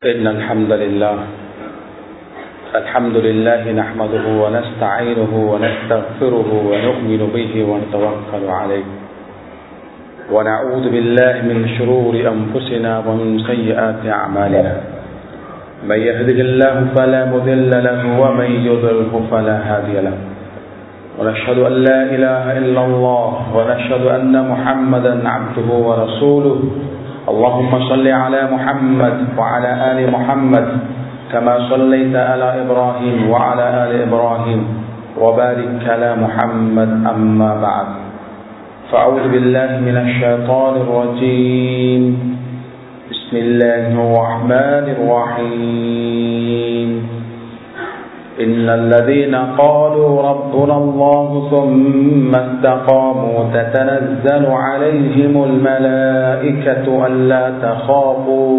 إن الحمد لله الحمد لله نحمده ونستعينه ونستغفره ونؤمن به ونتوكل عليه ونعوذ بالله من شرور أنفسنا ومن سيئات أعمالنا من يهده الله فلا مذل له ومن يضله فلا هادي له ونشهد أن لا إله إلا الله ونشهد أن محمدا عبده ورسوله اللهم صل على محمد وعلى آل محمد كما صليت على إبراهيم وعلى آل إبراهيم وبارك على محمد أما بعد فأعوذ بالله من الشيطان الرجيم بسم الله الرحمن الرحيم إن الذين قالوا ربنا الله ثم استقاموا تتنزل عليهم الملائكة ألا تخافوا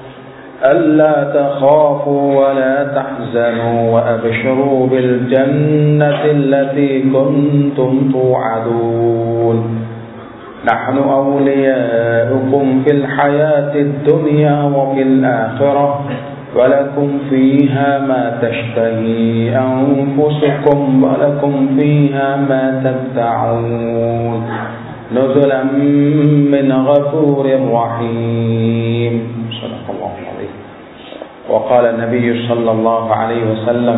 ألا تخافوا ولا تحزنوا وأبشروا بالجنة التي كنتم توعدون نحن أولياؤكم في الحياة الدنيا وفي الآخرة ولكم فيها ما تشتهي أنفسكم ولكم فيها ما تدعون نزلا من غفور رحيم صدق الله العظيم وقال النبي صلى الله عليه وسلم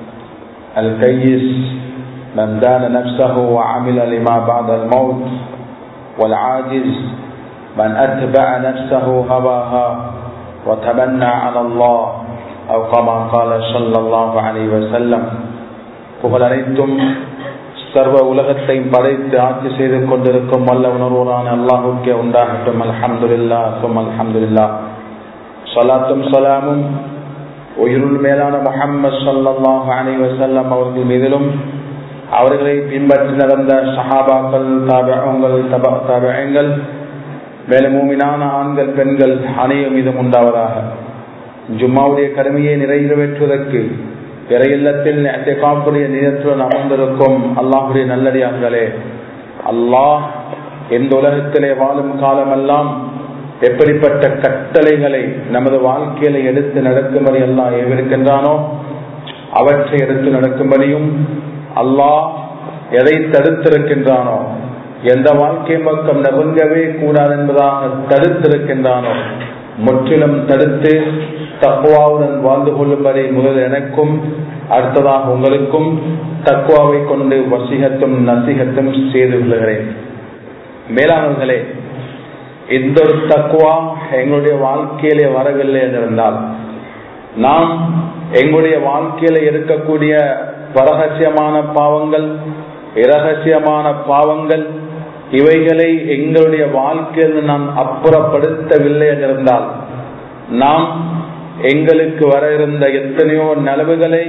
الكيس من دان نفسه وعمل لما بعد الموت والعاجز من أتبع نفسه هواها وتمنى على الله أو كما قال صلى الله عليه وسلم புகழ் அனைத்தும் சர்வ உலகத்தையும் படைத்து ஆட்சி செய்து கொண்டிருக்கும் வல்ல உணர்வோரான அல்லாஹுக்கே உண்டாகட்டும் அல்ஹம்துல்லா அக்கும் அல்ஹம்துல்லா சலாத்தும் சலாமும் உயிருள் மேலான முகம்மது சல்லாஹ் அலி வசல்லம் அவர்கள் மீதிலும் அவர்களை பின்பற்றி நடந்த சஹாபாக்கள் தாபங்கள் தபங்கள் மேலும் மூமினான ஆண்கள் பெண்கள் அனைவரும் மீதும் உண்டாவதாக ஜும்மாவுடைய கடமையை நிறைவேற்றுவதற்கு பிற இல்லத்தில் காப்புடைய நிலத்துடன் அமர்ந்திருக்கும் அல்லாஹுடைய நல்லடியார்களே அல்லாஹ் எந்த உலகத்திலே வாழும் காலமெல்லாம் எப்படிப்பட்ட கட்டளைகளை நமது வாழ்க்கையில எடுத்து நடக்கும்படி அல்லாஹ் ஏவிருக்கின்றானோ அவற்றை எடுத்து நடக்கும்படியும் அல்லாஹ் எதை தடுத்திருக்கின்றானோ எந்த வாழ்க்கை பக்கம் நெருங்கவே கூடாது என்பதாக தடுத்திருக்கின்றானோ முற்றிலும் தடுத்து தக்குவாவுடன் வாழ்ந்து கொள்ளும்படி முதல் எனக்கும் அடுத்ததாக உங்களுக்கும் தக்குவாவை கொண்டு வசிகத்தும் நசிகத்தும் செய்து கொள்கிறேன் மேலானவர்களே எந்த ஒரு தக்குவா எங்களுடைய வாழ்க்கையிலே வரவில்லை என்றிருந்தால் நாம் எங்களுடைய வாழ்க்கையில இருக்கக்கூடிய பரகசியமான பாவங்கள் இரகசியமான பாவங்கள் இவைகளை எங்களுடைய வாழ்க்கையில் நாம் அப்புறப்படுத்தவில்லை என்றிருந்தால் நாம் எங்களுக்கு வர இருந்த எத்தனையோ நலவுகளை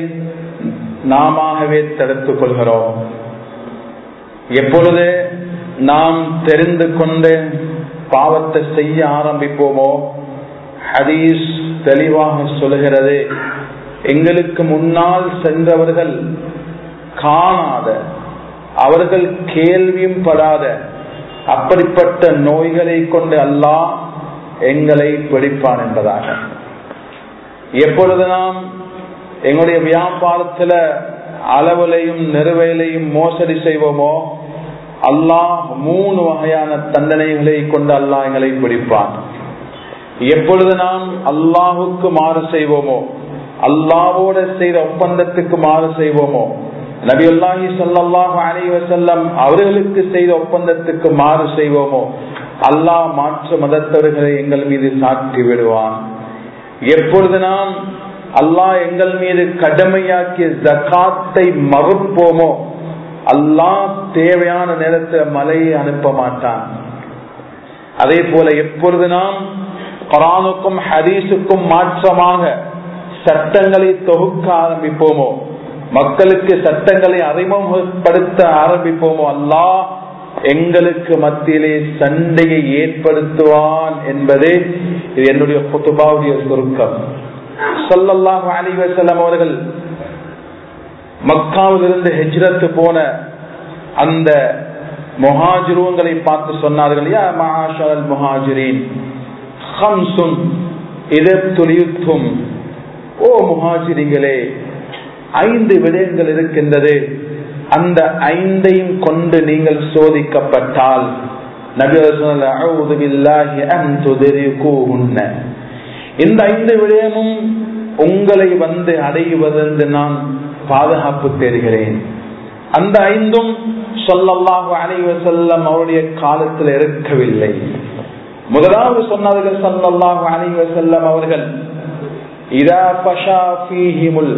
நாமவே தடுத்துக் கொள்கிறோம் எப்பொழுது நாம் தெரிந்து கொண்டு பாவத்தை செய்ய ஆரம்பிப்போமோ ஹதீஸ் தெளிவாக சொல்கிறது எங்களுக்கு முன்னால் சென்றவர்கள் காணாத அவர்கள் கேள்வியும் படாத அப்படிப்பட்ட நோய்களை கொண்டு அல்லாஹ் எங்களை பிடிப்பான் என்பதாக எப்பொழுது நாம் எங்களுடைய வியாபாரத்துல அளவுலையும் நிறுவையிலையும் மோசடி செய்வோமோ அல்லாஹ் மூணு வகையான தண்டனைகளை கொண்டு அல்லாஹ் எங்களை பிடிப்பான் எப்பொழுது நாம் அல்லாஹுக்கு மாறு செய்வோமோ அல்லாவோட செய்த ஒப்பந்தத்துக்கு மாறு செய்வோமோ நபி அல்லாஹி சொல்லாஹு அலி வசல்லம் அவர்களுக்கு செய்த ஒப்பந்தத்துக்கு மாறு செய்வோமோ அல்லாஹ் மாற்று மதத்தவர்களை எங்கள் மீது சாட்டி விடுவான் எப்பொழுது நாம் அல்லாஹ் எங்கள் மீது கடமையாக்கிய ஜக்காத்தை மறுப்போமோ அல்லாஹ் தேவையான நேரத்தில் மலையை அனுப்ப மாட்டான் அதே போல எப்பொழுது நாம் குரானுக்கும் ஹதீஸுக்கும் மாற்றமாக சட்டங்களை தொகுக்க ஆரம்பிப்போமோ மக்களுக்கு சட்டங்களை அறிமுகப்படுத்த ஆரம்பிப்போமோ அல்லாஹ் எங்களுக்கு மத்தியிலே சண்டையை ஏற்படுத்துவான் என்பதே இது என்னுடைய குத்துபாவுடைய சுருக்கம் சொல்லல்லாஹ் அலி வசலம் அவர்கள் மக்காவிலிருந்து ஹெஜ்ரத்து போன அந்த முஹாஜிருவங்களை பார்த்து சொன்னார்கள் யா மஹாஷல் முஹாஜிரின் ஹம்சுன் இதற்துலியுத்தும் ஓ முஹாஜிரிகளே ஐந்து விடயங்கள் இருக்கின்றது அந்த ஐந்தையும் கொண்டு நீங்கள் சோதிக்கப்பட்டால் இந்த ஐந்து விடயமும் உங்களை வந்து அடைவதென்று நான் பாதுகாப்பு தேடுகிறேன் அந்த ஐந்தும் சொல்லல்லாஹு அலைவ செல்லம் அவருடைய காலத்தில் இருக்கவில்லை முதலாவது சொன்னார்கள் சல்லல்லாஹு அலைவ செல்லம் அவர்கள் இதா பஷா ஃபீஹிமுல்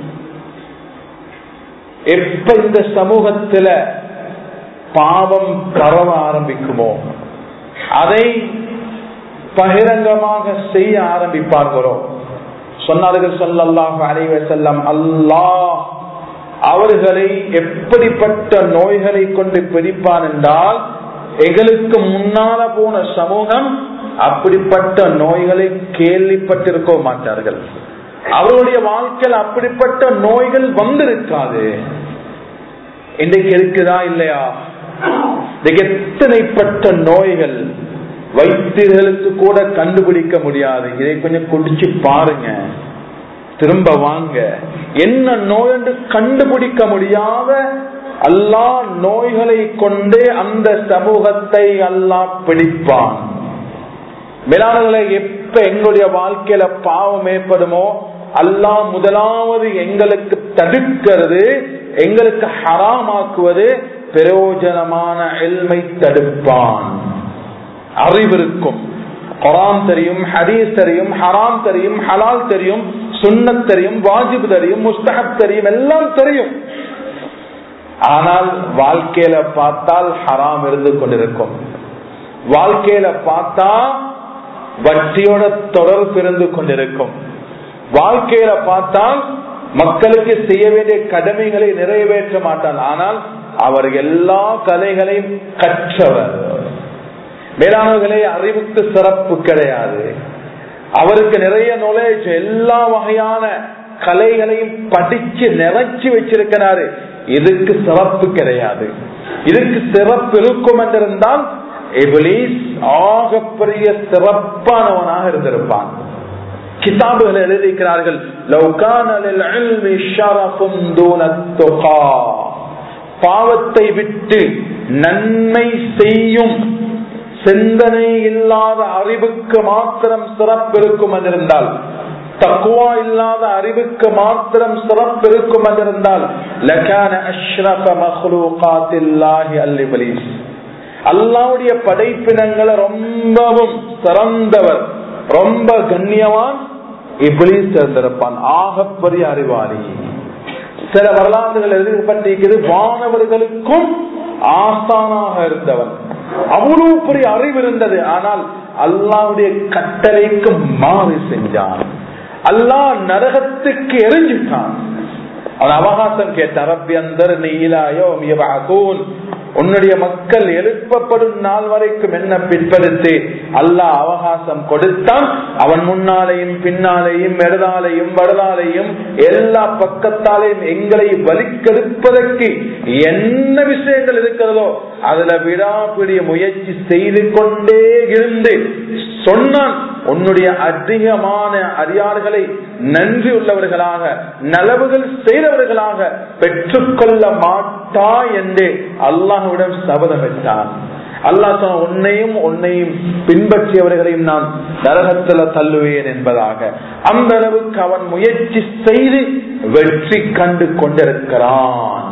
எப்ப இந்த சமூகத்துல பாவம் பரவ ஆரம்பிக்குமோ அதை பகிரங்கமாக செய்ய ஆரம்பிப்பார்களோ சொன்னார்கள் சொல்லல்லாஹு அலைவ செல்லம் அல்லாஹ் அவர்களை எப்படிப்பட்ட நோய்களை கொண்டு பிடிப்பான் என்றால் எங்களுக்கு முன்னால போன சமூகம் அப்படிப்பட்ட நோய்களை கேள்விப்பட்டிருக்க மாட்டார்கள் அவருடைய வாழ்க்கையில் அப்படிப்பட்ட நோய்கள் வந்திருக்காது இன்றைக்கு இருக்குதா இல்லையா இன்னைக்கு எத்தனைப்பட்ட நோய்கள் வைத்தியர்களுக்கு கூட கண்டுபிடிக்க முடியாது இதை கொஞ்சம் குடிச்சு பாருங்க திரும்ப வாங்க என்ன நோய் என்று கண்டுபிடிக்க முடியாத அல்லா நோய்களை கொண்டு அந்த சமூகத்தை அல்லா பிடிப்பான் மேலாளர்களை எப்ப எங்களுடைய வாழ்க்கையில பாவம் ஏற்படுமோ அல்லா முதலாவது எங்களுக்கு தடுக்கிறது எங்களுக்கு ஹராமாக்குவது பிரயோஜனமான எல்மை தடுப்பான் அறிவிருக்கும் குரான் தெரியும் ஹதீஸ் தெரியும் ஹராம் தெரியும் ஹலால் தெரியும் சுண்ணத் தெரியும் வாஜிப் தெரியும் முஸ்தகப் தெரியும் எல்லாம் தெரியும் ஆனால் வாழ்க்கையில பார்த்தால் ஹராம் இருந்து கொண்டிருக்கும் வாழ்க்கையில பார்த்தா வட்டியோட தொடர்பு இருந்து கொண்டிருக்கும் வாழ்க்கையில பார்த்தால் மக்களுக்கு செய்ய வேண்டிய கடமைகளை நிறைவேற்ற மாட்டான் ஆனால் அவர் எல்லா கலைகளையும் கற்றவர் மேலானவர்களே அறிவுக்கு சிறப்பு கிடையாது அவருக்கு நிறைய நாலேஜ் எல்லா வகையான கலைகளையும் படிச்சு நிறைச்சு வச்சிருக்கிறாரு இதுக்கு சிறப்பு கிடையாது இதுக்கு சிறப்பு இருக்கும் என்றிருந்தால் எபிலீஸ் ஆகப்பெரிய சிறப்பானவனாக இருந்திருப்பான் கிதாபுகள் எழுதியிருக்கிறார்கள் பாவத்தை விட்டு நன்மை செய்யும் சிந்தனை இல்லாத அறிவுக்கு மாத்திரம் சிறப்பு இருக்கும் என்றிருந்தால் தக்குவா இல்லாத அறிவுக்கு மாத்திரம் சிறப்பு இருக்கும் என்றிருந்தால் லகான அஷ்ரஃப மஹ்லூகாத்தில்லாஹி அல்லிபலீஸ் அல்லாவுடைய படைப்பினங்களை ரொம்பவும் சிறந்தவர் ரொம்ப கண்ணியவான் இபிலிஸ் இருந்திருப்பான் ஆகப்பெரிய அறிவாளி சில வரலாறுகள் எழுதப்பட்டிருக்கிறது வானவர்களுக்கும் ஆசானாக இருந்தவன் அவ்வளவு பெரிய அறிவு இருந்தது ஆனால் அல்லாவுடைய கட்டளைக்கு மாறு செஞ்சான் அல்லாஹ் நரகத்துக்கு எரிஞ்சிட்டான் அவன் அவகாசம் கேட்டான் ரப்பி அந்தர் நீலாயோ உன்னுடைய மக்கள் எழுப்பப்படும் நாள் வரைக்கும் என்ன பிற்படுத்தி அல்லாஹ் அவகாசம் கொடுத்தான் அவன் முன்னாலேயும் பின்னாலேயும் இடதாலையும் வடதாலையும் எல்லா பக்கத்தாலையும் எங்களை வலிக்கெடுப்பதற்கு என்ன விஷயங்கள் இருக்கிறதோ அதுல விடாப்பிடிய முயற்சி செய்து கொண்டே இருந்து சொன்னான் உன்னுடைய அதிகமான அடியார்களை நன்றி உள்ளவர்களாக நலவுகள் செய்தவர்களாக பெற்றுக்கொள்ள மாட்டா என்று அல்லாஹுடன் சபதமிட்டான் அல்லாஹ் சொன்ன உன்னையும் உன்னையும் பின்பற்றியவர்களையும் நான் நரகத்துல தள்ளுவேன் என்பதாக அந்த அளவுக்கு அவன் முயற்சி செய்து வெற்றி கண்டு கொண்டிருக்கிறான்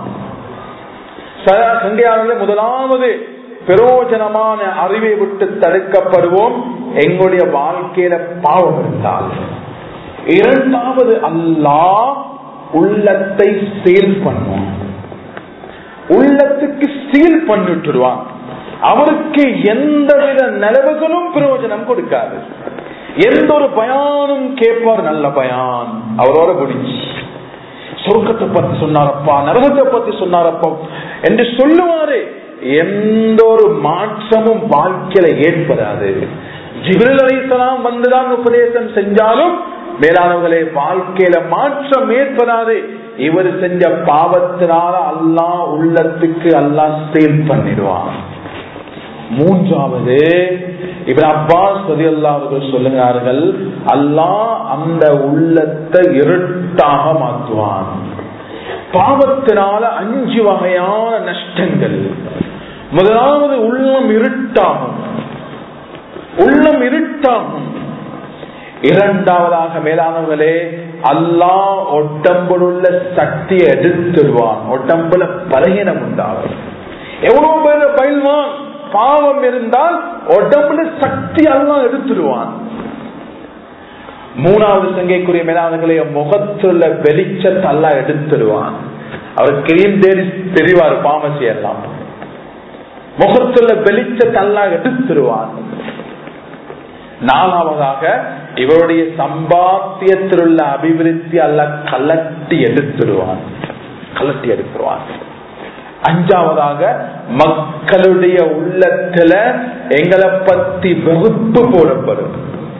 சங்கையாளர்களே முதலாவது பிரயோஜனமான அறிவை விட்டு தடுக்கப்படுவோம் எங்களுடைய வாழ்க்கையில பாவம் இருந்தால் இரண்டாவது அல்லாஹ் உள்ளத்தை சீல் பண்ணுவான் உள்ளத்துக்கு சீல் பண்ணிட்டுருவான் அவருக்கு எந்தவித நிலவுகளும் பிரயோஜனம் கொடுக்காது எந்த ஒரு பயானும் கேட்பார் நல்ல பயான் அவரோட பிடிச்சி சொர்க்கத்தை பத்தி சொன்னாரப்பா நரகத்தை பத்தி சொன்னாரப்பா என்று சொல்லுவாரு எந்த ஒரு மாற்றமும் வாழ்க்கையில ஏற்படாது ஜிபிரல் அலிசலாம் வந்துதான் உபதேசம் செஞ்சாலும் மேலானவர்களே வாழ்க்கையில மாற்றம் ஏற்படாது இவர் செஞ்ச பாவத்தினால அல்லா உள்ளத்துக்கு அல்லா சேல் பண்ணிடுவான் மூன்றாவது இப்ப அப்பாஸ் அவர்கள் சொல்லுகிறார்கள் அல்லாஹ் அந்த உள்ளத்தை இருட்டாக மாற்றுவான் பாவத்தினால அஞ்சு வகையான நஷ்டங்கள் முதலாவது உள்ளம் இருட்டாகும் உள்ளம் இருட்டாகும் இரண்டாவதாக மேலானவர்களே அல்லாஹ் ஒட்டம்பில் உள்ள சக்தியை எடுத்துடுவான் ஒட்டம்புல பலகீனம் உண்டாகும் எவ்வளவு பேர் பயில்வான் பாவம் இருந்தால் உடம்புல சக்தி எல்லாம் எடுத்துடுவான் மூணாவது சங்கைக்குரிய மேலானவர்களே முகத்துள்ள வெளிச்சத்தை எல்லாம் எடுத்துடுவான் அவர் கிரீம் தேடி தெரிவார் பாமசி எல்லாம் முகத்துள்ள வெளிச்சத்தை எல்லாம் எடுத்துடுவான் நாலாவதாக இவருடைய சம்பாத்தியத்தில் உள்ள அபிவிருத்தி அல்ல கலட்டி எடுத்துடுவான் கலட்டி எடுத்துருவான் அஞ்சாவதாக மக்களுடைய உள்ளத்துல எங்களை பத்தி வெறுப்பு போடப்படும்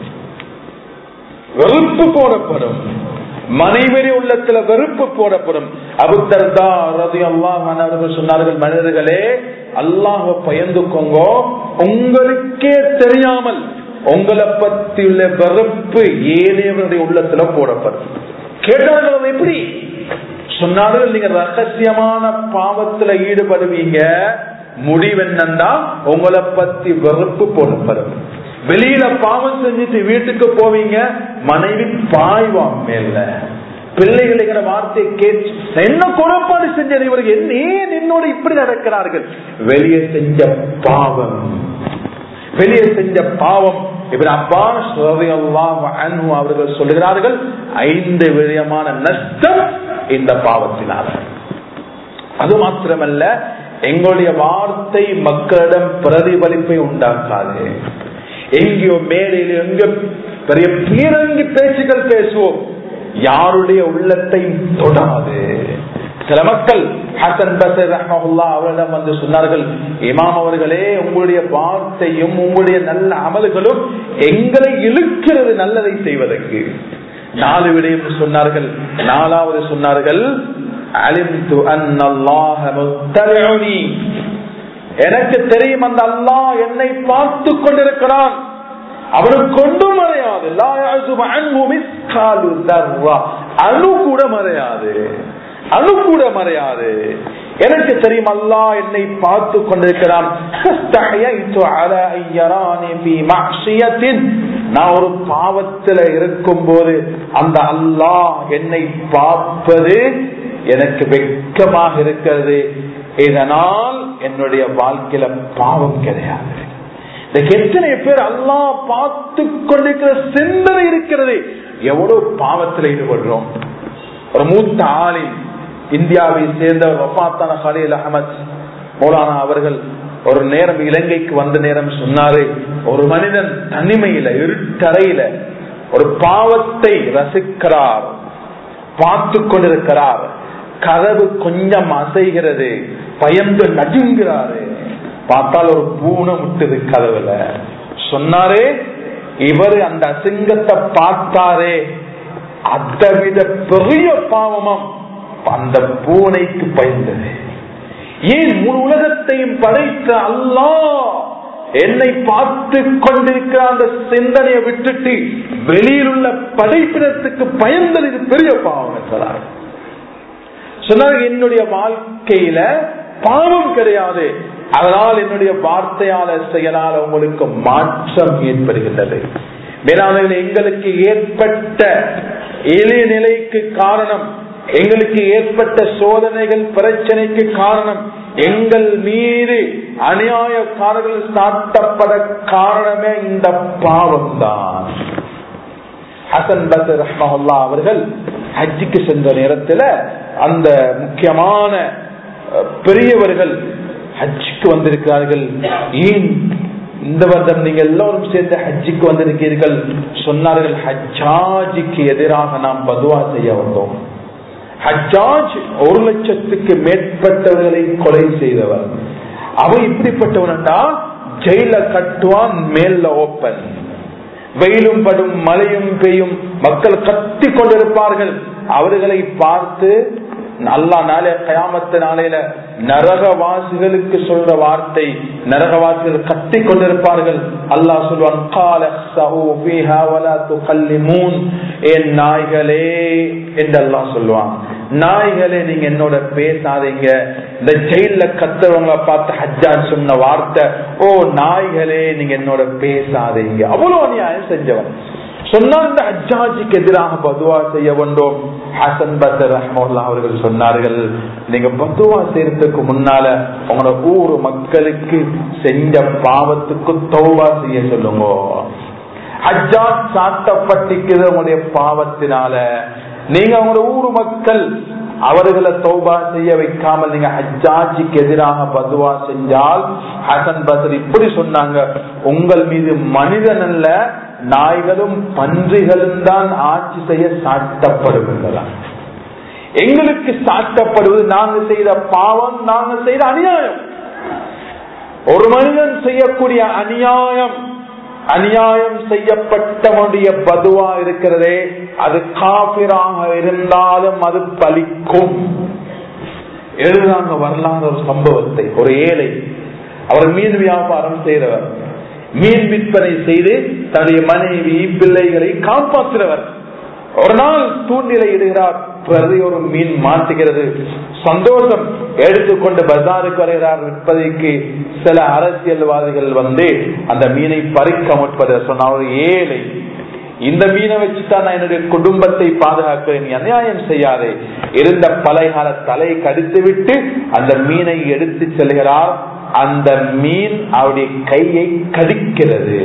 வெறுப்பு போடப்படும் மனைவரி உள்ளத்துல வெறுப்பு போடப்படும் அபுத்தர்தா ரதி அல்லாஹ் சொன்னார்கள் மனிதர்களே அல்லாஹ பயந்துக்கோங்க உங்களுக்கே தெரியாமல் உங்களை பத்தி உள்ள வெறுப்பு ஏனையவருடைய உள்ளத்துல போடப்படும் கேட்டார்கள் எப்படி சொன்னார்கள் நீங்க ரகசியமான பாவத்துல ஈடுபடுவீங்க முடிவென்னண்டா உங்களை பத்தி வெறுப்பு போடப்படும் வெளியில பாவம் செஞ்சுட்டு வீட்டுக்கு போவீங்க மனைவி பாய்வான் மேல பிள்ளைகளுங்கிற வார்த்தையை கேட்டு என்ன குழப்பாடு செஞ்சது இவருக்கு என்ன ஏன் என்னோட இப்படி நடக்கிறார்கள் வெளியே செஞ்ச பாவம் வெளியே செஞ்ச பாவம் இப்ப அப்பாஸ் அவர்கள் சொல்லுகிறார்கள் ஐந்து விதமான நஷ்டம் இந்த பாவத்தினால் அது மாத்திரமல்ல எங்களுடைய வார்த்தை மக்களிடம் பிரதிபலிப்பை உண்டாக்காது எங்கேயோ மேடையில் எங்கோ பெரிய பீரங்கி பேச்சுகள் பேசுவோம் யாருடைய உள்ளத்தை தொடாது சில மக்கள் ஹசன் பசர் ரஹமுல்லா அவரிடம் வந்து சொன்னார்கள் இமாம் அவர்களே உங்களுடைய வார்த்தையும் உங்களுடைய நல்ல அமல்களும் எங்களை இழுக்கிறது நல்லதை செய்வதற்கு நாலு விடயம் சொன்னார்கள் நாலாவது சொன்னார்கள் அலிம்து அன்னல்லாஹ முத்தலிஉனி எனக்கு தெரியும் அந்த அல்லாஹ் என்னை பார்த்து கொண்டிருக்கிறான் அவனுக்கு கொண்டும் மறையாது அணு கூட மறையாது அணு கூட மறையாது எனக்கு தெரியும் அல்லா என்னை பார்த்து கொண்டிருக்கிறான் நான் ஒரு பாவத்தில் இருக்கும் போது அந்த அல்லாஹ் என்னை பார்ப்பது எனக்கு வெட்கமாக இருக்கிறது இதனால் என்னுடைய வாழ்க்கையில பாவம் கிடையாது எத்தனை பேர் அல்லா பார்த்து கொண்டிருக்கிற சிந்தனை இருக்கிறது எவ்வளவு பாவத்தில் ஈடுபடுறோம் ஒரு மூத்த ஆளின் இந்தியாவை சேர்ந்தவர் வஃத்தான ஹலீல் அகமத் மௌலானா அவர்கள் ஒரு நேரம் இலங்கைக்கு வந்த நேரம் சொன்னாரு ஒரு மனிதன் தனிமையில இருட்டறையில ஒரு பாவத்தை ரசிக்கிறார் பார்த்து கொண்டிருக்கிறார் கதவு கொஞ்சம் அசைகிறது பயந்து நடுங்கிறாரு பார்த்தால் ஒரு பூனை முட்டுது கதவுல சொன்னாரே இவர் அந்த அசிங்கத்தை பார்த்தாரே அதை விட பெரிய பாவமம் அந்த பூனைக்கு பயந்தது ஏன் முழு உலகத்தையும் படைத்த அல்லா என்னை பார்த்து கொண்டிருக்கிற அந்த சிந்தனையை விட்டுட்டு வெளியில் உள்ள படைப்பினத்துக்கு பயந்தது இது பெரிய பாவம் சொன்னார் சொன்னாங்க என்னுடைய வாழ்க்கையில பாவம் கிடையாது அதனால் என்னுடைய வார்த்தையால செயலால உங்களுக்கு மாற்றம் ஏற்படுகின்றது மேலாளர்கள் எங்களுக்கு ஏற்பட்ட எளிய நிலைக்கு காரணம் எங்களுக்கு ஏற்பட்ட சோதனைகள் பிரச்சனைக்கு காரணம் எங்கள் மீது அநியாயக்காரர்கள் சாட்டப்பட காரணமே இந்த பாவம் தான் ஹசன் பசர் ரஹ்மஹல்லா அவர்கள் ஹஜ்ஜிக்கு சென்ற நேரத்தில் அந்த முக்கியமான பெரியவர்கள் ஹஜ்ஜுக்கு வந்திருக்கிறார்கள் ஏன் இந்த வருடம் நீங்க எல்லோரும் சேர்ந்து ஹஜ்ஜுக்கு வந்திருக்கீர்கள் சொன்னார்கள் ஹஜ்ஜாஜிக்கு எதிராக நாம் பதுவா செய்ய வந்தோம் ஹஜ்ஜாஜ் ஒரு லட்சத்துக்கு மேற்பட்டவர்களை கொலை செய்தவர் அவன் இப்படிப்பட்டவன்டா ஜெயில கட்டுவான் மேல ஓப்பன் வெயிலும் படும் மழையும் பெய்யும் மக்கள் கத்தி கொண்டிருப்பார்கள் அவர்களை பார்த்து அல்லா நாளே கயாமத்த நாளையில நரகவாசிகளுக்கு சொல்ற வார்த்தை நரகவாசிகள் கத்தி கொண்டிருப்பார்கள் அல்லாஹ் சொல்வான் கால என் நாய்களே என்று அல்லாஹ் சொல்லுவான் நாய்களே நீங்க என்னோட பேசாதீங்க இந்த ஜெயில கத்துறவங்களை பார்த்து ஹஜ்ஜான் சொன்ன வார்த்தை ஓ நாய்களே நீங்க என்னோட பேசாதீங்க அவ்வளவு அநியாயம் செஞ்சவன் சொன்னால் இந்த ஹஜ்ஜாஜிக்கு எதிராக பதுவா செய்ய வேண்டும் ஹசன் பசர் ரஹ்மல்லா அவர்கள் சொன்னார்கள் நீங்க பதுவா செய்யறதுக்கு முன்னால உங்களோட ஊர் மக்களுக்கு செஞ்ச பாவத்துக்கு தௌவா செய்ய சொல்லுங்க ஹஜ்ஜாஜ் சாட்டப்பட்டிருக்கிறது உங்களுடைய பாவத்தினால நீங்க உங்களோட ஊர் மக்கள் அவர்களை தௌபா செய்ய வைக்காமல் நீங்க ஹஜ்ஜாஜிக்கு எதிராக பதுவா செஞ்சால் ஹசன் பசர் இப்படி சொன்னாங்க உங்கள் மீது மனிதன் அல்ல நாய்களும் பன்றிகளும் தான் ஆட்சி செய்ய சாட்டப்படும் என்பதான் எங்களுக்கு சாட்டப்படுவது நாங்க செய்த பாவம் நாங்க செய்த அநியாயம் ஒரு மனிதன் செய்யக்கூடிய அநியாயம் அநியாயம் செய்யப்பட்டவனுடைய பதுவா இருக்கிறதே அது காபிராக இருந்தாலும் அது பலிக்கும் எழுதாங்க வரலாறு ஒரு சம்பவத்தை ஒரு ஏழை அவர் மீன் வியாபாரம் செய்கிறவர் மீன் விற்பனை செய்து தன்னுடைய மனைவி பிள்ளைகளை காப்பாற்றுகிறவர் ஒரு நாள் தூண்டிலை இடுகிறார் பிரதி ஒரு மீன் மாட்டுகிறது சந்தோஷம் எடுத்துக்கொண்டு பஜாருக்கு வருகிறார் விற்பதைக்கு சில அரசியல்வாதிகள் வந்து அந்த மீனை பறிக்க முற்பதை சொன்ன ஒரு ஏழை இந்த மீனை வச்சுதான் நான் என்னுடைய குடும்பத்தை பாதுகாக்கிறேன் அநியாயம் செய்யாதே இருந்த பழையகால தலை கடித்து விட்டு அந்த மீனை எடுத்து செல்கிறார் அந்த மீன் அவருடைய கையை கடிக்கிறது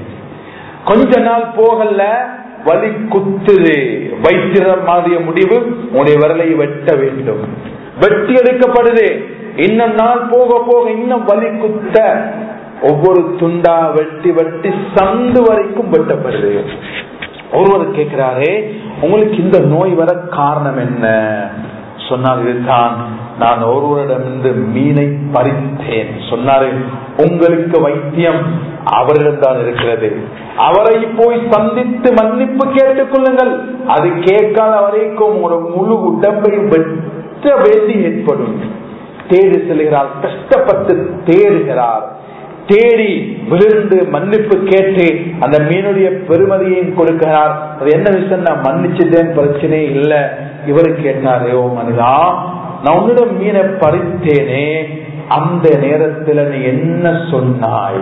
கொஞ்ச நாள் போகல வலி குத்துது வைத்திரம் மாதிரிய முடிவு உன்னுடைய விரலை வெட்ட வேண்டும் வெட்டி எடுக்கப்படுது இன்னும் நாள் போக போக இன்னும் வலி குத்த ஒவ்வொரு துண்டா வெட்டி வெட்டி சந்து வரைக்கும் வெட்டப்படுது ஒருவர் கேட்கிறாரே உங்களுக்கு இந்த நோய் வர காரணம் என்ன சொன்னார் இதுதான் நான் ஒருவரிடமிருந்து மீனை பறித்தேன் சொன்னாரு உங்களுக்கு வைத்தியம் அவரிடம்தான் இருக்கிறது அவரை போய் சந்தித்து மன்னிப்பு கேட்டுக் கொள்ளுங்கள் அது கேட்காத வரைக்கும் ஒரு முழு உடம்பை வெட்ட வேண்டி ஏற்படும் தேடி செல்கிறார் கஷ்டப்பட்டு தேடுகிறார் தேடி விழுந்து மன்னிப்பு கேட்டு அந்த மீனுடைய பெருமதியையும் கொடுக்கிறார் அது என்ன விஷயம் நான் மன்னிச்சுட்டேன் பிரச்சனை இல்லை இவரு கேட்டாரே ஓ மனிதா நான் உன்னிடம் மீனை பறித்தேனே அந்த நேரத்துல நீ என்ன சொன்னாய்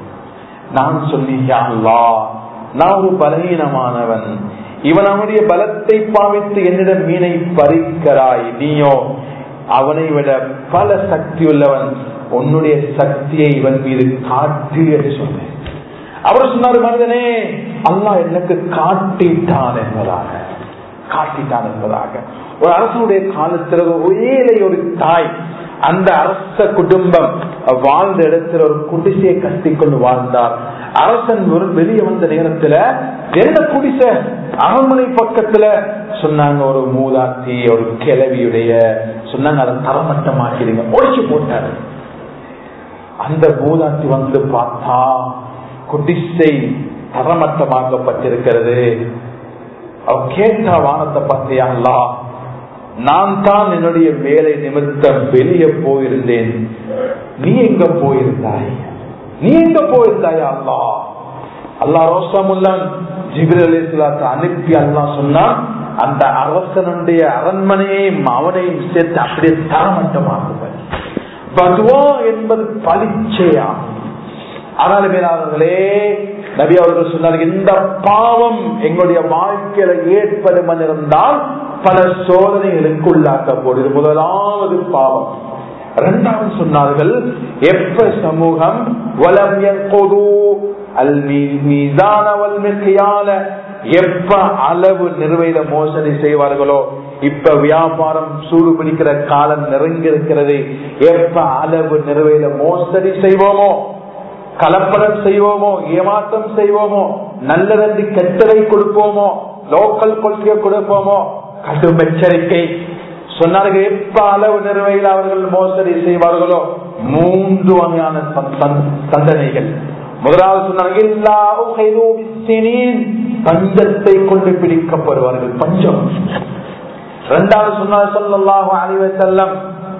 நான் சொன்னீங்க நான் ஒரு பலகீனமானவன் இவன் அவனுடைய பலத்தை பாவித்து என்னிடம் மீனை பறிக்கிறாய் நீயோ அவனை விட பல சக்தி உள்ளவன் உன்னுடைய சக்தியை இவன் மீது காட்டு என்று சொன்னேன் அவர் சொன்னார் மனிதனே அல்லா எனக்கு காட்டிட்டான் என்பதாக காட்டிட்டான் என்பதாக ஒரு அரசனுடைய காலத்தில் ஒரு ஏழை ஒரு தாய் அந்த அரச குடும்பம் வாழ்ந்த இடத்துல ஒரு குடிசையை கட்டி கொண்டு வாழ்ந்தார் அரசன் ஒரு வெளியே வந்த நேரத்துல என்ன குடிசை அரண்மனை பக்கத்துல சொன்னாங்க ஒரு மூதாத்தி ஒரு கிளவியுடைய சொன்னாங்க அதை தரமட்டமாக்கிடுங்க ஒழிச்சு போட்டாரு அந்த மூதாத்தி வந்து பார்த்தா குடிசை தரமட்டமாக்கப்பட்டிருக்கிறது அவ கேட்டா வானத்தை பார்த்தியா நான் தான் என்னுடைய வேலை நிமித்தம் வெளியே போயிருந்தேன் நீ எங்க போயிருந்தாய் நீ எங்க போயிருந்தாய் அல்லா அல்லா ரோசமுல்லான் ஜிபிர் அலி அனுப்பி அல்லா சொன்னான் அந்த அரசனுடைய அரண்மனையையும் அவனையும் சேர்த்து அப்படியே தரமட்டமாக்குவன் பதுவா என்பது பலிச்சையாகும் ஆனால் மேலாளர்களே நபி அவர்கள் சொன்னார்கள் இந்த பாவம் எங்களுடைய வாழ்க்கையில ஏற்படும் இருந்தால் பல சோதனைகளுக்கு உள்ளாக்கப்படும் முதலாவது பாவம் இரண்டாவது சொன்னார்கள் எப்ப சமூகம் வலம் பொது அல் மீதான வல்மிக்கையால எப்ப அளவு நிறுவையில மோசடி செய்வார்களோ இப்ப வியாபாரம் சூடு பிடிக்கிற காலம் நெருங்கி இருக்கிறது எப்ப அளவு நிறுவையில மோசடி செய்வோமோ கலப்படம் செய்வோமோ ஏமாற்றம் செய்வோமோ நல்லதன்றி கெட்டதை கொடுப்போமோ லோக்கல் கொள்கையை கொடுப்போமோ கடும் எச்சரிக்கை சொன்னார்கள் எப்ப அளவு நிறுவையில் அவர்கள் மோசடி செய்வார்களோ மூன்று வகையான தண்டனைகள் முதலாவது சொன்னார்கள் பஞ்சத்தை கொண்டு பிடிக்கப்படுவார்கள் பஞ்சம் இரண்டாவது சொன்னார் சொல்லல்லாஹு அலைவ செல்லம்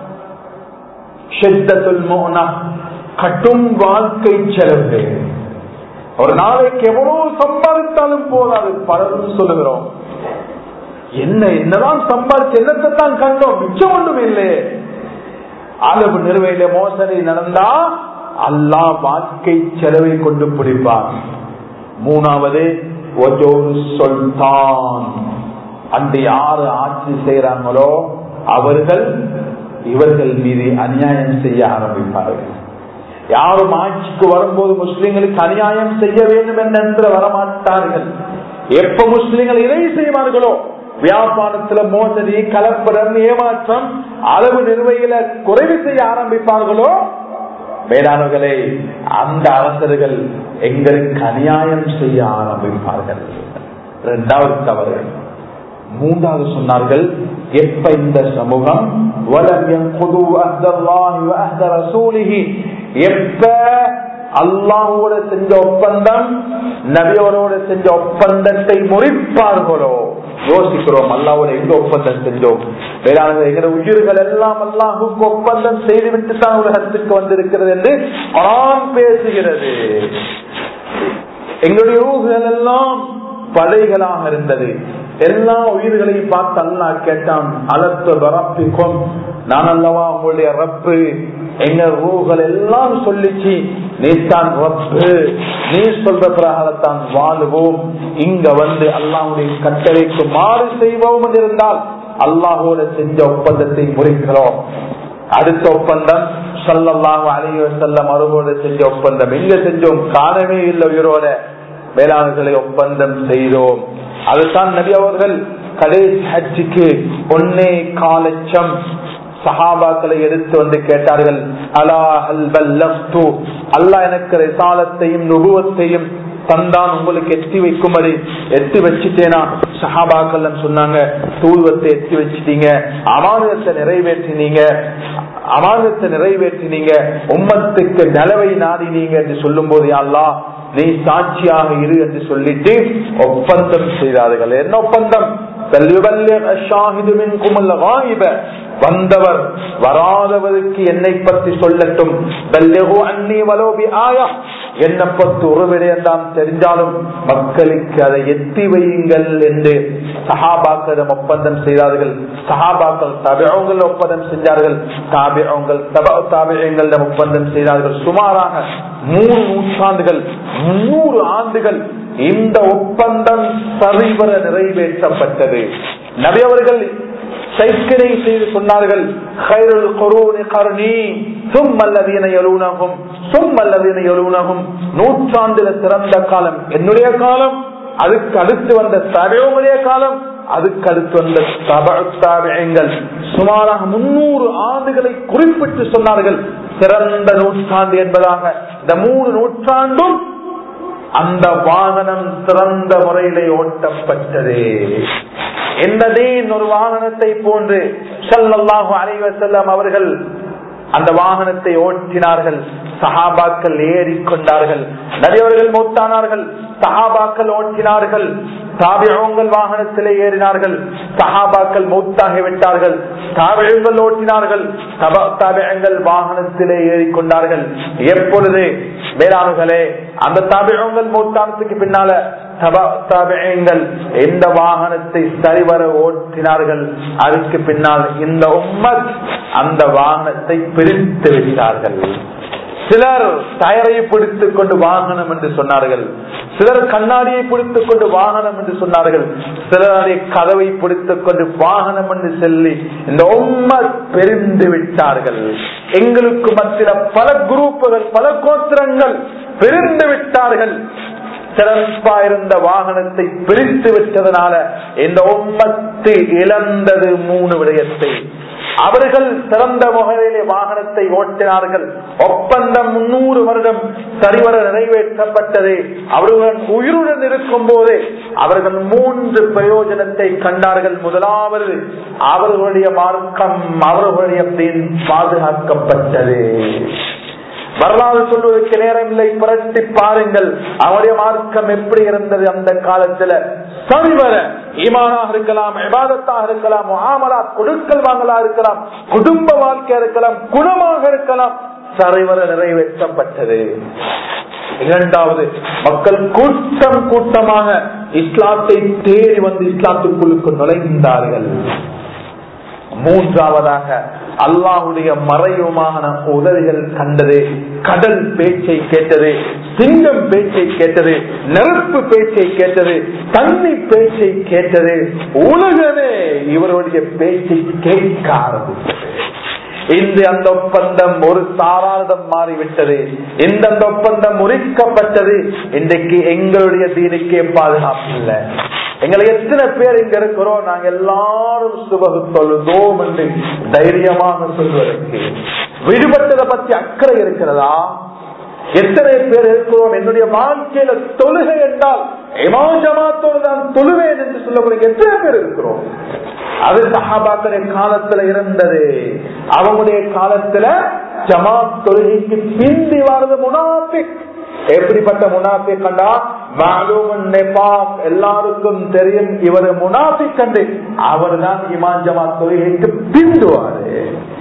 கட்டும் வாழ்க்கை செலவு ஒரு நாளைக்கு எவ்வளவு சம்பாதித்தாலும் போதாது பலரும் சொல்லுகிறோம் என்ன என்னதான் சம்பாதிச்சு என்னத்தை தான் கண்டோம் மிச்சம் ஒன்றும் இல்லையே அளவு நிறுவையில மோசடி நடந்தா அல்லா வாழ்க்கை செலவை கொண்டு பிடிப்பார் மூணாவது சொல்தான் அந்த யாரு ஆட்சி செய்யறாங்களோ அவர்கள் இவர்கள் மீது அநியாயம் செய்ய ஆரம்பிப்பார்கள் யாரும் ஆட்சிக்கு வரும்போது முஸ்லிம்களுக்கு அநியாயம் செய்ய வேண்டும் என்று வரமாட்டார்கள் எப்ப முஸ்லிம்கள் இதை செய்வார்களோ வியாபாரத்துல மோசடி கலப்படம் ஏமாற்றம் அளவு நிர்வையில குறைவு செய்ய ஆரம்பிப்பார்களோ வேளாண்களே அந்த அரசர்கள் எங்களுக்கு அநியாயம் செய்ய ஆரம்பிப்பார்கள் இரண்டாவது தவறு மூன்றாவது சொன்னார்கள் எப்ப இந்த சமூகம் எப்ப அல்லாஹோட செஞ்ச ஒப்பந்தம் நபியோரோட செஞ்ச ஒப்பந்தத்தை முறிப்பார்களோ யோசிக்கிறோம் அல்லாவோட எங்க ஒப்பந்தம் செஞ்சோம் வேளாண் எங்க உயிர்கள் எல்லாம் அல்லாஹுக்கு ஒப்பந்தம் செய்துவிட்டு தான் உலகத்துக்கு வந்திருக்கிறது என்று ஆண் பேசுகிறது எங்களுடைய ஊர்கள் எல்லாம் படைகளாக இருந்தது எல்லா உயிர்களையும் பார்த்து அல்லா கேட்டான் அலத்து ரப்பிக்கும் நான் அல்லவா உங்களுடைய ரப்பு எங்க ரூகள் எல்லாம் சொல்லிச்சு நீ தான் ரப்பு நீ சொல்ற பிரகாரத்தான் வாழுவோம் இங்க வந்து அல்லாவுடைய கட்டளைக்கு மாறு செய்வோம் என்று இருந்தால் அல்லாஹோட செஞ்ச ஒப்பந்தத்தை முறிக்கிறோம் அடுத்த ஒப்பந்தம் சொல்லலாம் அலைய செல்லம் அருகோட செஞ்ச ஒப்பந்தம் எங்க செஞ்சோம் காணவே இல்லை உயிரோட வேளாண்களை ஒப்பந்தம் செய்தோம் அதுதான் நபி அவர்கள் கடைசி ஹஜ்ஜிக்கு ஒன்னே காலட்சம் சஹாபாக்களை எடுத்து வந்து கேட்டார்கள் அலா அல்பல்லு அல்லாஹ் எனக்கு ரிசாலத்தையும் நுகுவத்தையும் தந்தான் உங்களுக்கு எத்தி வைக்கும்படி எத்தி வச்சுட்டேனா சஹாபாக்கள் சொன்னாங்க தூள்வத்தை எத்தி வச்சுட்டீங்க அமானத்தை நிறைவேற்றினீங்க அமானத்தை நிறைவேற்றினீங்க உம்மத்துக்கு நிலவை நாடினீங்க என்று சொல்லும் போது அல்லா நீ சாட்சியாக இரு என்று சொல்லிட்டு ஒப்பந்தம் செய்தார்கள் என்ன ஒப்பந்தம் வந்தவர் வராதவருக்கு என்னை பற்றி சொல்லட்டும் அன்னி வலோபி ஆயா என்ன பத்து உறவிடையெல்லாம் தெரிஞ்சாலும் மக்களுக்கு அதை எத்தி வையுங்கள் என்று சஹாபாக்களிடம் ஒப்பந்தம் செய்தார்கள் சஹாபாக்கள் தபிழங்கள் ஒப்பந்தம் செஞ்சார்கள் தாபிழங்கள் தாபிழங்களிடம் ஒப்பந்தம் செய்தார்கள் சுமாராக மூணு நூற்றாண்டுகள் முன்னூறு ஆண்டுகள் இந்த ஒப்பந்தம் சரிவர நிறைவேற்றப்பட்டது நபி அவர்கள் சைக்கிளை செய்து சொன்னார்கள் நூற்றாண்டுல சிறந்த காலம் என்னுடைய காலம் அதுக்கு அடுத்து வந்த தடையோடைய காலம் அதுக்கு அடுத்து வந்த தபத்தாபியங்கள் சுமாராக முன்னூறு ஆண்டுகளை குறிப்பிட்டு சொன்னார்கள் சிறந்த நூற்றாண்டு என்பதாக இந்த மூணு நூற்றாண்டும் அந்த வாகனம் சிறந்த முறையிலே ஓட்டப்பட்டது என்னதே ஒரு வாகனத்தை போன்று சொல்லல்லாஹு அலைவ செல்லம் அவர்கள் அந்த வாகனத்தை ஓட்டினார்கள் சஹாபாக்கள் ஏறிக்கொண்டார்கள் நிறையவர்கள் மூத்தானார்கள் சஹாபாக்கள் ஓட்டினார்கள் தாபிழங்கள் வாகனத்திலே ஏறினார்கள் சஹாபாக்கள் மூத்தாகி விட்டார்கள் தாபிழங்கள் ஓட்டினார்கள் தாபிழங்கள் வாகனத்திலே ஏறிக்கொண்டார்கள் எப்பொழுது வேளாண்களே அந்த தாபிழங்கள் மூத்தானத்துக்கு பின்னால தாபிழங்கள் எந்த வாகனத்தை சரிவர ஓட்டினார்கள் அதுக்கு பின்னால் இந்த உம்மத் அந்த வாகனத்தை பிரித்து விட்டார்கள் சிலர் டயரை பிடித்துக் கொண்டு வாகனம் என்று சொன்னார்கள் சிலர் கண்ணாடியை பிடித்துக் கொண்டு வாகனம் என்று சொன்னார்கள் சிலருடைய கதவை பிடித்துக் கொண்டு வாகனம் என்று சொல்லி இந்த உண்மை பெரிந்து விட்டார்கள் எங்களுக்கு மத்தியில பல குரூப்புகள் பல கோத்திரங்கள் பிரிந்து விட்டார்கள் சிறப்பா இருந்த வாகனத்தை பிரித்து விட்டதனால இந்த உம்மத்து இழந்தது மூணு விடயத்தை அவர்கள் சிறந்த முறையிலே வாகனத்தை ஓட்டினார்கள் ஒப்பந்தம் முன்னூறு வருடம் சரிவர நிறைவேற்றப்பட்டது அவர்கள் உயிருடன் இருக்கும் போது அவர்கள் மூன்று பிரயோஜனத்தை கண்டார்கள் முதலாவது அவர்களுடைய மார்க்கம் அவர்களுடைய பின் பாதுகாக்கப்பட்டது வரலாறு சொல்வதற்கு நேரம் இல்லை புரட்டி பாருங்கள் அவருடைய மார்க்கம் எப்படி இருந்தது அந்த காலத்துல சரிவர ஈமானாக இருக்கலாம் விவாதத்தாக இருக்கலாம் ஆமலா கொடுக்கல் வாங்கலா இருக்கலாம் குடும்ப வாழ்க்கையா இருக்கலாம் குணமாக இருக்கலாம் சரிவர நிறைவேற்றப்பட்டது இரண்டாவது மக்கள் கூட்டம் கூட்டமாக இஸ்லாத்தை தேடி வந்து இஸ்லாத்துக்குள்ளுக்கு நுழைந்தார்கள் மூன்றாவதாக அல்லாஹுடைய மறைவுமான உதவிகள் கண்டது கடல் பேச்சை கேட்டது சிங்கம் பேச்சை கேட்டது நெருப்பு பேச்சை கேட்டது தண்ணி பேச்சை கேட்டது உலகமே இவருடைய பேச்சை கேட்க ஆரம்பித்தது இந்த அந்த ஒப்பந்தம் ஒரு சாராதம் மாறிவிட்டது இந்த அந்த ஒப்பந்தம் முறிக்கப்பட்டது இன்றைக்கு எங்களுடைய தீனுக்கே பாதுகாப்பு இல்லை எங்களை எத்தனை பேர் இங்க இருக்கிறோம் நாங்க எல்லாரும் சுபகு தொழுதோம் என்று தைரியமாக சொல்வதற்கு விடுபட்டதை பற்றி அக்கறை இருக்கிறதா எத்தனை பேர் இருக்கிறோம் என்னுடைய வாழ்க்கையில தொழுகை என்றால் இமாஜமாத்தோடு நான் தொழுவேன் என்று சொல்லக்கூடிய எத்தனை பேர் இருக்கிறோம் அது சஹாபாக்களுடைய காலத்துல இருந்தது அவங்களுடைய காலத்துல ஜமாத் தொழுகைக்கு பிந்தி வரது முனாபிக் எப்படிப்பட்ட முனாஃபி கண்டா எல்லாருக்கும் தெரியும் இவர் முனாஃபி கண்டு அவர் தான் இமான் ஜமாத் தொழுகைக்கு பிந்துவாரு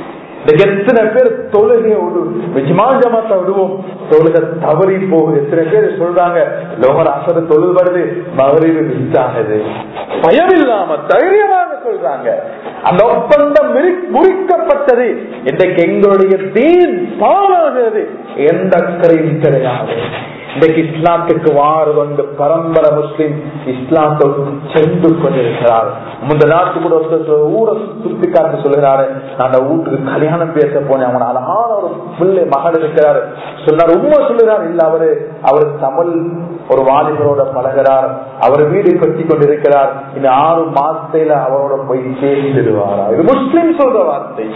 எத்தனை பேர் தொழுகையை ஜமாத்தை விடுவோம் தொழுகை தவறி போகுது எத்தனை பேர் சொல்றாங்க லோகர் அசர தொழில் வருது மகரீவு மிஸ் ஆகுது பயம் இல்லாம தைரியமாக சொல்றாங்க அந்த ஒப்பந்தம் முறிக்கப்பட்டது இன்றைக்கு எங்களுடைய தீன் பாலாகிறது எந்த அக்கறையும் கிடையாது இன்றைக்கு இஸ்லாத்துக்கு வாறு கொண்டு பரம்பரை முஸ்லிம் இஸ்லாத்தோடு சென்று கொண்டிருக்கிறார் முந்த நாட்டு கூட ஒருத்தர் ஊரை சுத்தி காட்டு சொல்லுகிறாரு நான் அந்த வீட்டுக்கு கல்யாணம் பேச போனேன் அவன் அழகான ஒரு பிள்ளை மகள் இருக்கிறாரு சொன்னார் உண்மை சொல்லுகிறார் இல்ல அவரு அவர் தமிழ் ஒரு வாலிபரோட பழகிறார் அவர் வீடு கட்டி கொண்டிருக்கிறார் இந்த ஆறு மாசத்தையில அவரோட போய் சேர்ந்துடுவாரா இது முஸ்லிம் சொல்ற வார்த்தை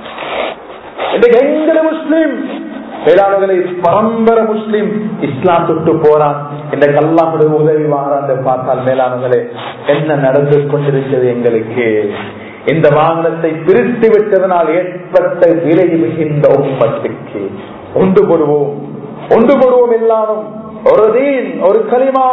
இன்றைக்கு எங்களை முஸ்லிம் வேளாண்களை பரம்பரை முஸ்லிம் இஸ்லாம் தொட்டு போறான் இந்த கல்லாமுடைய உதவி வாங்குறான் பார்த்தால் மேலானவர்களே என்ன நடந்து கொண்டிருக்கிறது எங்களுக்கு இந்த வாகனத்தை பிரித்து விட்டதனால் ஏற்பட்ட விலை மிகுந்த உண்மத்துக்கு ஒன்று போடுவோம் ஒன்று போடுவோம் எல்லாரும் ஒரு தீன் ஒரு களிமா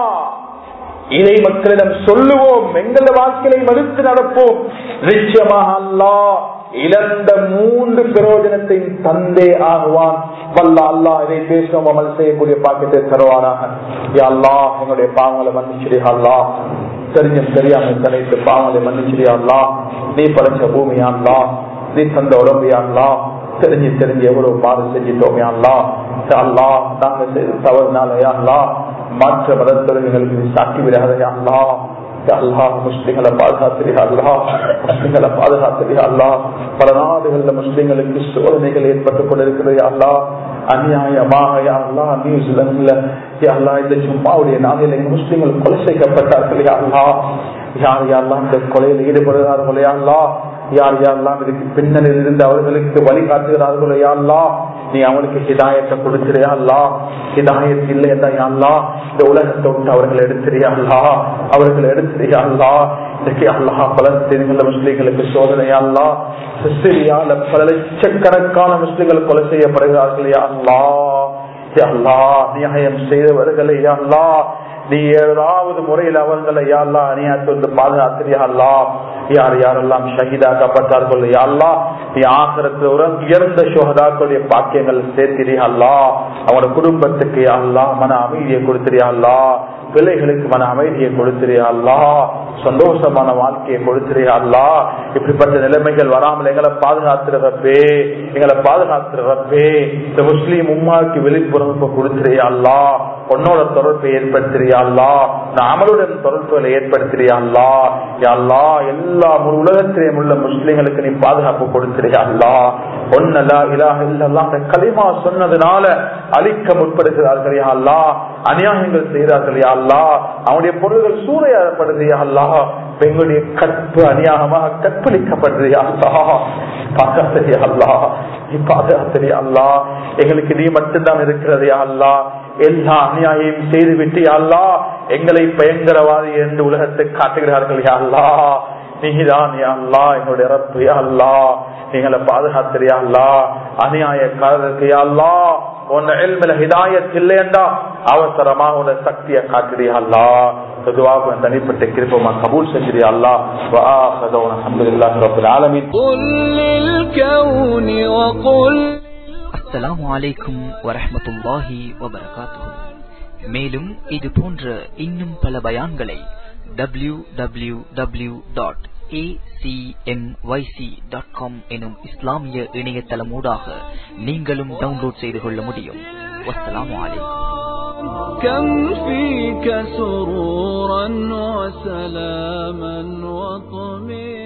இதை மக்களிடம் சொல்லுவோம் எங்களது வாழ்க்கையை மறுத்து நடப்போம் நிச்சயமாக அல்லா இழந்த மூன்று பிரயோஜனத்தை தந்தே ஆகுவான் வல்ல அல்லா இதை பேசுவோம் அமல் செய்யக்கூடிய பாக்கியத்தை தருவானாக அல்லா எங்களுடைய பாவங்களை மன்னிச்சிரியா அல்லா தெரிஞ்சும் தெரியாம தனித்து பாவங்களை மன்னிச்சிரியா அல்லா நீ படைச்ச பூமியா அல்லா நீ தந்த உடம்பையா அல்லா தெரிஞ்சு தெரிஞ்சு எவ்வளவு பாடு செஞ்சிட்டோமே அல்லா அல்லா நாங்க செய்த தவறுனாலயா அல்லா மாற்ற மதத்தொழில்களுக்கு சாக்கி விடாதையா அல்லா அல்லா முஸ்லிம்களை பாதுகாத்திரியா அல்லா முஸ்லிம்களை பாதுகாத்திரியா அல்லா பல நாடுகள்ல முஸ்லிம்களுக்கு சோதனைகள் ஏற்பட்டுக் கொண்டிருக்கிறது அல்லா அநியாயமாக அல்லா நியூசிலாந்துல அல்லா இந்த சும்மாவுடைய நாளில் எங்க முஸ்லிம்கள் கொலை செய்யப்பட்டார்கள் அல்லா யார் யாரெல்லாம் இந்த கொலையில் ஈடுபடுகிறார்களோ அல்லா யார் யாரெல்லாம் இதுக்கு பின்னணியில் இருந்து அவர்களுக்கு வழிகாட்டுகிறார்களோ யாழ்லா நீ அவனுக்கு ஹிதாயத்தை கொடுக்கிறியா அல்லா ஹிதாயத் இல்லை என்றா இந்த உலகத்தை விட்டு அவர்கள் எடுத்துறியா அல்லா அவர்கள் எடுத்துறியா அல்லா இன்னைக்கு அல்லாஹ் பலஸ்தீன்கள முஸ்லீம்களுக்கு சோதனையா அல்லா சிரியால பல லட்சக்கணக்கான முஸ்லீம்கள் கொலை செய்யப்படுகிறார்கள் யா அல்லா அல்லா நியாயம் செய்தவர்களை அல்லா நீ ஏதாவது முறையில் அவர்களை யாழ்லா அணியாத்து வந்து பாதுகாத்திரியா அல்லா யார் யாரெல்லாம் ஷஹீதாக்கப்பட்டார்கள் யாழ்லா நீ ஆசிரத்தில் உயர்ந்த சுகதாக்களுடைய பாக்கியங்கள் சேர்த்திரியா அல்லா அவனோட குடும்பத்துக்கு அல்லா மன அமைதியை கொடுத்திரியா அல்லா பிள்ளைகளுக்கு மன அமைதியை கொடுத்திரியா அல்லா சந்தோஷமான வாழ்க்கையை கொடுத்திரியா அல்லா இப்படிப்பட்ட நிலைமைகள் வராமல் எங்களை பாதுகாத்துறப்பே எங்களை பாதுகாத்துறப்பே இந்த முஸ்லீம் உம்மாவுக்கு வெளிப்புறப்பு கொடுத்திரியா அல்லா உன்னோட தொடர்பை ஏற்படுத்துறியா அல்லா நாமளுடன் தொடர்புகளை ஏற்படுத்துறியா அல்லா அல்லா எல்லா உலகத்திலேயும் உள்ள முஸ்லிம்களுக்கு நீ பாதுகாப்பு கொடுத்துறியா அல்லா ஒன்னலா இலாக இல்லல்லா அந்த களிமா சொன்னதுனால அழிக்க முற்படுகிறார்கள் யா அல்லா அநியாயங்கள் செய்கிறார்கள் யா அல்லா அவனுடைய பொருள்கள் சூறையாடப்படுது யா அல்லா பெண்களுடைய கற்பு அநியாயமாக கற்பழிக்கப்படுது யா அல்லா பாதுகாத்திரியா அல்லா நீ பாதுகாத்திரியா அல்லா எங்களுக்கு நீ மட்டும்தான் இருக்கிறது யா அல்லா எல்லா அநியாயம் செய்துவிட்டு அல்லா எங்களை பயங்கரவாதி என்று உலகத்தை காட்டுகிறார்கள் அல்லா நீதான் அல்லா என்னுடைய ரப்பு அல்லா எங்களை பாதுகாத்திரியா அல்லா அநியாயக்காரருக்கு அல்லா உன்ன எல்மில ஹிதாயத் இல்லையண்டா அவசரமாக உன்ன சக்தியை காட்டுறியா அல்லா பொதுவாக தனிப்பட்ட கிருப்பமா கபூல் செஞ்சிரியா அல்லா அல்ஹம்துலில்லாஹி ரப்பில் ஆலமீன் قل للكون وقل அஸ்ஸலாமு அலைக்கும் வரஹ்மத்துல்லாஹி வபரகாத்துஹு மேலும் இது போன்ற இன்னும் பல பயான்களை W W W dot dot com எனும் இஸ்லாமிய இணையதளமூடாக நீங்களும் டவுன்லோட் செய்து கொள்ள முடியும் வஸ்ஸலாமு அலைக்கும் كم فيك سرورا وسلاما وطمئنا